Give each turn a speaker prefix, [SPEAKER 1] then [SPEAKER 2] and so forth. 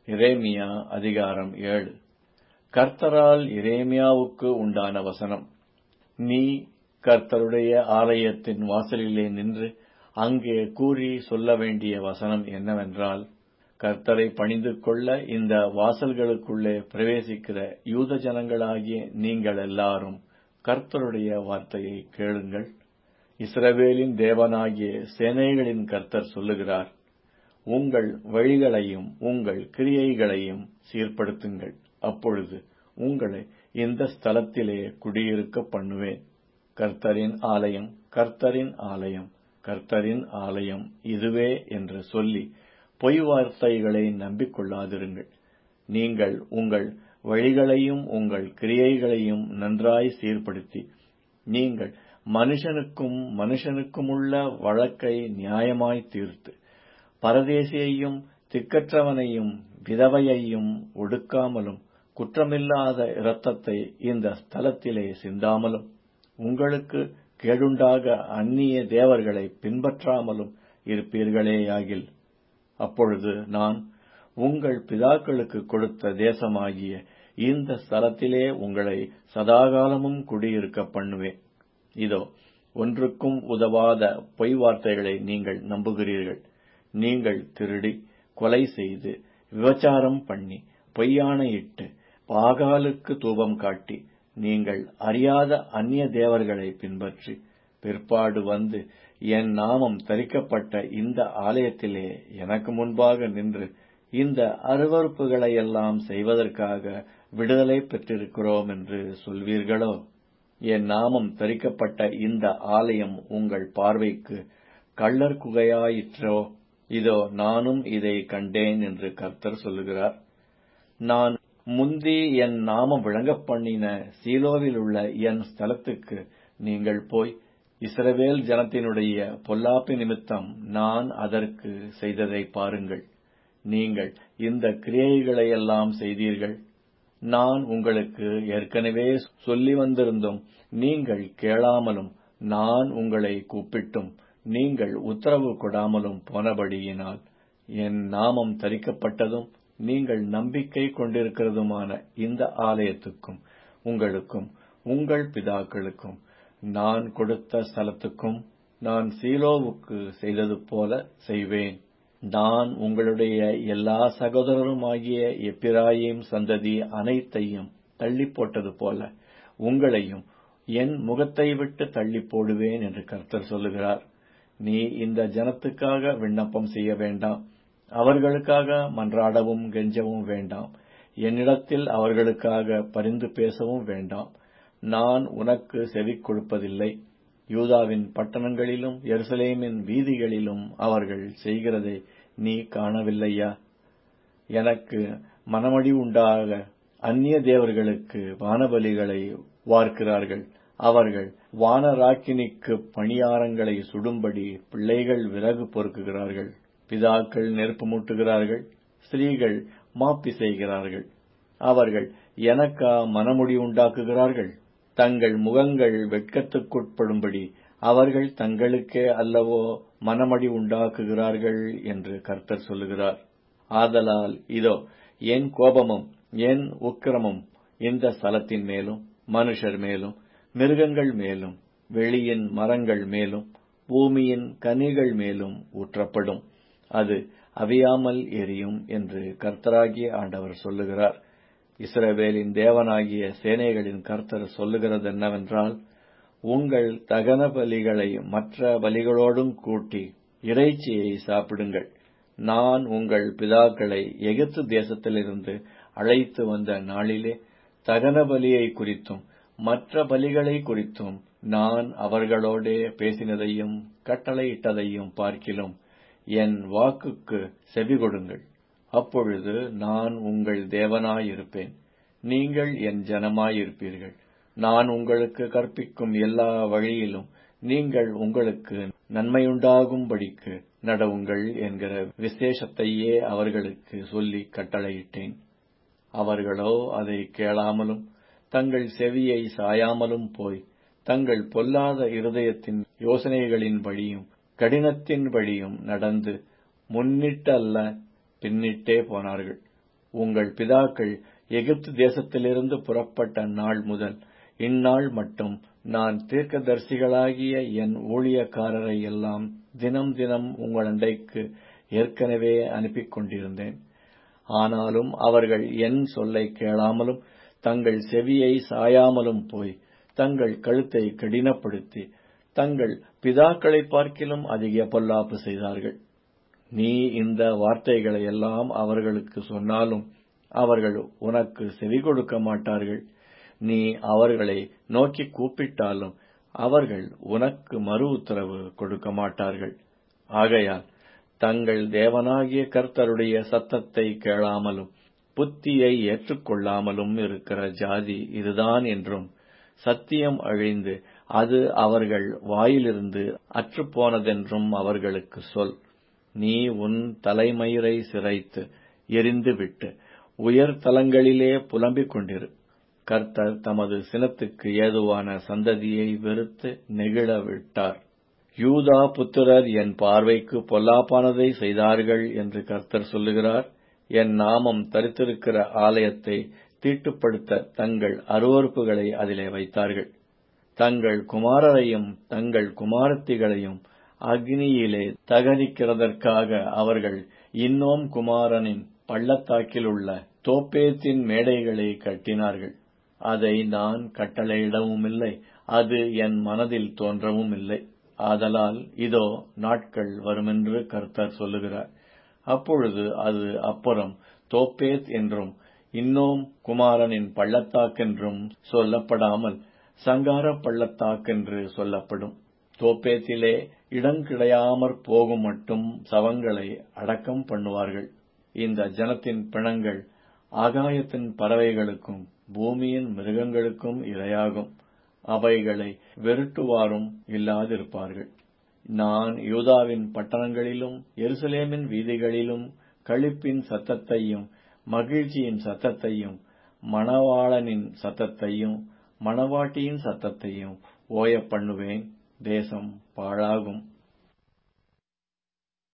[SPEAKER 1] எரேமியா அதிகாரம் ஏழு கர்த்தரால் எரேமியாவுக்கு உண்டான வசனம் நீ கர்த்தருடைய ஆலயத்தின் வாசலிலே நின்று அங்கே கூறி சொல்ல வேண்டிய வசனம் என்னவென்றால் கர்த்தரை பணிந்து கொள்ள இந்த வாசல்களுக்குள்ளே பிரவேசிக்கிற யூத ஜனங்களாகிய நீங்கள் எல்லாரும் கர்த்தருடைய வார்த்தையை கேளுங்கள் இஸ்ரவேலின் தேவனாகிய சேனைகளின் கர்த்தர் சொல்லுகிறார் உங்கள் வழிகளையும் உங்கள் கிரியைகளையும் சீர்படுத்துங்கள் அப்பொழுது உங்களை இந்த ஸ்தலத்திலே குடியிருக்க பண்ணுவேன் கர்த்தரின் ஆலயம் கர்த்தரின் ஆலயம் கர்த்தரின் ஆலயம் இதுவே என்று சொல்லி பொய் வார்த்தைகளை நம்பிக்கொள்ளாதிருங்கள் நீங்கள் உங்கள் வழிகளையும் உங்கள் கிரியைகளையும் நன்றாய் சீர்படுத்தி நீங்கள் மனுஷனுக்கும் மனுஷனுக்குமுள்ள வழக்கை நியாயமாய் தீர்த்து பரதேசியையும் திக்கற்றவனையும் விதவையையும் ஒடுக்காமலும் குற்றமில்லாத இரத்தத்தை இந்த ஸ்தலத்திலே சிந்தாமலும் உங்களுக்கு கேடுண்டாக அந்நிய தேவர்களை பின்பற்றாமலும் இருப்பீர்களேயாகில் அப்பொழுது நான் உங்கள் பிதாக்களுக்கு கொடுத்த தேசமாகிய இந்த ஸ்தலத்திலே உங்களை சதாகாலமும் குடியிருக்க பண்ணுவேன் இதோ ஒன்றுக்கும் உதவாத பொய் வார்த்தைகளை நீங்கள் நம்புகிறீர்கள் நீங்கள் திருடி கொலை செய்து விபச்சாரம் பண்ணி பொய்யானையிட்டு பாகாலுக்கு தூபம் காட்டி நீங்கள் அறியாத அந்நிய தேவர்களை பின்பற்றி பிற்பாடு வந்து என் நாமம் தரிக்கப்பட்ட இந்த ஆலயத்திலே எனக்கு முன்பாக நின்று இந்த அருவறுப்புகளையெல்லாம் செய்வதற்காக விடுதலை பெற்றிருக்கிறோம் என்று சொல்வீர்களோ என் நாமம் தரிக்கப்பட்ட இந்த ஆலயம் உங்கள் பார்வைக்கு கள்ளர் குகையாயிற்றோ இதோ நானும் இதை கண்டேன் என்று கர்த்தர் சொல்லுகிறார் நான் முந்தி என் நாமம் விளங்கப் பண்ணின சீலோவில் உள்ள என் ஸ்தலத்துக்கு நீங்கள் போய் இஸ்ரவேல் ஜனத்தினுடைய பொல்லாப்பு நிமித்தம் நான் அதற்கு செய்ததை பாருங்கள் நீங்கள் இந்த கிரியைகளையெல்லாம் செய்தீர்கள் நான் உங்களுக்கு ஏற்கனவே சொல்லி வந்திருந்தும் நீங்கள் கேளாமலும் நான் உங்களை கூப்பிட்டும் நீங்கள் உத்தரவு கொடாமலும் போனபடியினால் என் நாமம் தரிக்கப்பட்டதும் நீங்கள் நம்பிக்கை கொண்டிருக்கிறதுமான இந்த ஆலயத்துக்கும் உங்களுக்கும் உங்கள் பிதாக்களுக்கும் நான் கொடுத்த ஸ்தலத்துக்கும் நான் சீலோவுக்கு செய்தது போல செய்வேன் நான் உங்களுடைய எல்லா சகோதரருமாகிய எப்பிராயிம் சந்ததி அனைத்தையும் தள்ளி போட்டது போல உங்களையும் என் முகத்தை விட்டு தள்ளி போடுவேன் என்று கர்த்தர் சொல்லுகிறார் நீ இந்த ஜனத்துக்காக விண்ணப்பம் செய்ய வேண்டாம் அவர்களுக்காக மன்றாடவும் கெஞ்சவும் வேண்டாம் என்னிடத்தில் அவர்களுக்காக பரிந்து பேசவும் வேண்டாம் நான் உனக்கு செவி கொடுப்பதில்லை யூதாவின் பட்டணங்களிலும் எருசலேமின் வீதிகளிலும் அவர்கள் செய்கிறதை நீ காணவில்லையா எனக்கு மனமடி உண்டாக அந்நிய தேவர்களுக்கு வானபலிகளை வார்க்கிறார்கள் அவர்கள் வானராக்கினிக்கு பணியாரங்களை சுடும்படி பிள்ளைகள் விறகு பொறுக்குகிறார்கள் பிதாக்கள் நெருப்பு மூட்டுகிறார்கள் ஸ்திரீகள் மாப்பி செய்கிறார்கள் அவர்கள் எனக்கா மனமுடி உண்டாக்குகிறார்கள் தங்கள் முகங்கள் வெட்கத்துக்குட்படும்படி அவர்கள் தங்களுக்கே அல்லவோ மனமடி உண்டாக்குகிறார்கள் என்று கர்த்தர் சொல்லுகிறார் ஆதலால் இதோ என் கோபமும் என் உக்கிரமும் இந்த ஸ்தலத்தின் மேலும் மனுஷர் மேலும் மிருகங்கள் மேலும் வெளியின் மரங்கள் மேலும் பூமியின் கனிகள் மேலும் ஊற்றப்படும் அது அவியாமல் எரியும் என்று கர்த்தராகிய ஆண்டவர் சொல்லுகிறார் இஸ்ரவேலின் தேவனாகிய சேனைகளின் கர்த்தர் சொல்லுகிறது என்னவென்றால் உங்கள் தகன பலிகளை மற்ற பலிகளோடும் கூட்டி இறைச்சியை சாப்பிடுங்கள் நான் உங்கள் பிதாக்களை எகிப்து தேசத்திலிருந்து அழைத்து வந்த நாளிலே தகன பலியை குறித்தும் மற்ற பலிகளை குறித்தும் நான் அவர்களோடே பேசினதையும் கட்டளையிட்டதையும் பார்க்கிலும் என் வாக்குக்கு செவி கொடுங்கள் அப்பொழுது நான் உங்கள் தேவனாயிருப்பேன் நீங்கள் என் ஜனமாயிருப்பீர்கள் நான் உங்களுக்கு கற்பிக்கும் எல்லா வழியிலும் நீங்கள் உங்களுக்கு நன்மையுண்டாகும்படிக்கு நடவுங்கள் என்கிற விசேஷத்தையே அவர்களுக்கு சொல்லி கட்டளையிட்டேன் அவர்களோ அதை கேளாமலும் தங்கள் செவியை சாயாமலும் போய் தங்கள் பொல்லாத இருதயத்தின் யோசனைகளின்படியும் கடினத்தின்படியும் நடந்து முன்னிட்டல்ல பின்னிட்டே போனார்கள் உங்கள் பிதாக்கள் எகிப்து தேசத்திலிருந்து புறப்பட்ட நாள் முதல் இந்நாள் மட்டும் நான் தீர்க்கதரிசிகளாகிய என் ஊழியக்காரரை எல்லாம் தினம் தினம் உங்கள் அண்டைக்கு ஏற்கனவே அனுப்பிக் கொண்டிருந்தேன் ஆனாலும் அவர்கள் என் சொல்லை கேளாமலும் தங்கள் செவியை சாயாமலும் போய் தங்கள் கழுத்தை கடினப்படுத்தி தங்கள் பிதாக்களை பார்க்கிலும் அதிக பொல்லாப்பு செய்தார்கள் நீ இந்த வார்த்தைகளை எல்லாம் அவர்களுக்கு சொன்னாலும் அவர்கள் உனக்கு செவி கொடுக்க மாட்டார்கள் நீ அவர்களை நோக்கி கூப்பிட்டாலும் அவர்கள் உனக்கு மறு உத்தரவு கொடுக்க மாட்டார்கள் ஆகையால் தங்கள் தேவனாகிய கர்த்தருடைய சத்தத்தை கேளாமலும் புத்தியை ஏற்றுக்கொள்ளாமலும் இருக்கிற ஜாதி இதுதான் என்றும் சத்தியம் அழிந்து அது அவர்கள் வாயிலிருந்து அற்றுப்போனதென்றும் அவர்களுக்கு சொல் நீ உன் தலைமயிரை சிரைத்து எரிந்துவிட்டு உயர் தலங்களிலே புலம்பிக் கொண்டிரு கர்த்தர் தமது சினத்துக்கு ஏதுவான சந்ததியை வெறுத்து நெகிழ விட்டார் யூதா புத்திரர் என் பார்வைக்கு பொல்லாப்பானதை செய்தார்கள் என்று கர்த்தர் சொல்லுகிறார் என் நாமம் தரித்திருக்கிற ஆலயத்தை தீட்டுப்படுத்த தங்கள் அருவறுப்புகளை அதிலே வைத்தார்கள் தங்கள் குமாரரையும் தங்கள் குமாரத்திகளையும் அக்னியிலே தகனிக்கிறதற்காக அவர்கள் இன்னோம் குமாரனின் பள்ளத்தாக்கிலுள்ள தோப்பேத்தின் மேடைகளை கட்டினார்கள் அதை நான் கட்டளையிடவும் இல்லை அது என் மனதில் தோன்றவும் இல்லை ஆதலால் இதோ நாட்கள் வருமென்று கர்த்தர் சொல்லுகிறார் அப்பொழுது அது அப்புறம் தோப்பேத் என்றும் இன்னும் குமாரனின் பள்ளத்தாக்கென்றும் சொல்லப்படாமல் சங்கார பள்ளத்தாக்கென்று சொல்லப்படும் தோப்பேத்திலே இடம் கிடையாமற் போகும் மட்டும் சவங்களை அடக்கம் பண்ணுவார்கள் இந்த ஜனத்தின் பிணங்கள் ஆகாயத்தின் பறவைகளுக்கும் பூமியின் மிருகங்களுக்கும் இரையாகும் அவைகளை வெருட்டுவாரும் இல்லாதிருப்பார்கள் நான் யூதாவின் பட்டணங்களிலும் எருசலேமின் வீதிகளிலும் களிப்பின் சத்தத்தையும் மகிழ்ச்சியின் சத்தத்தையும் மணவாளனின் சத்தத்தையும் மணவாட்டியின் சத்தத்தையும் ஓய பண்ணுவேன் தேசம் பாழாகும்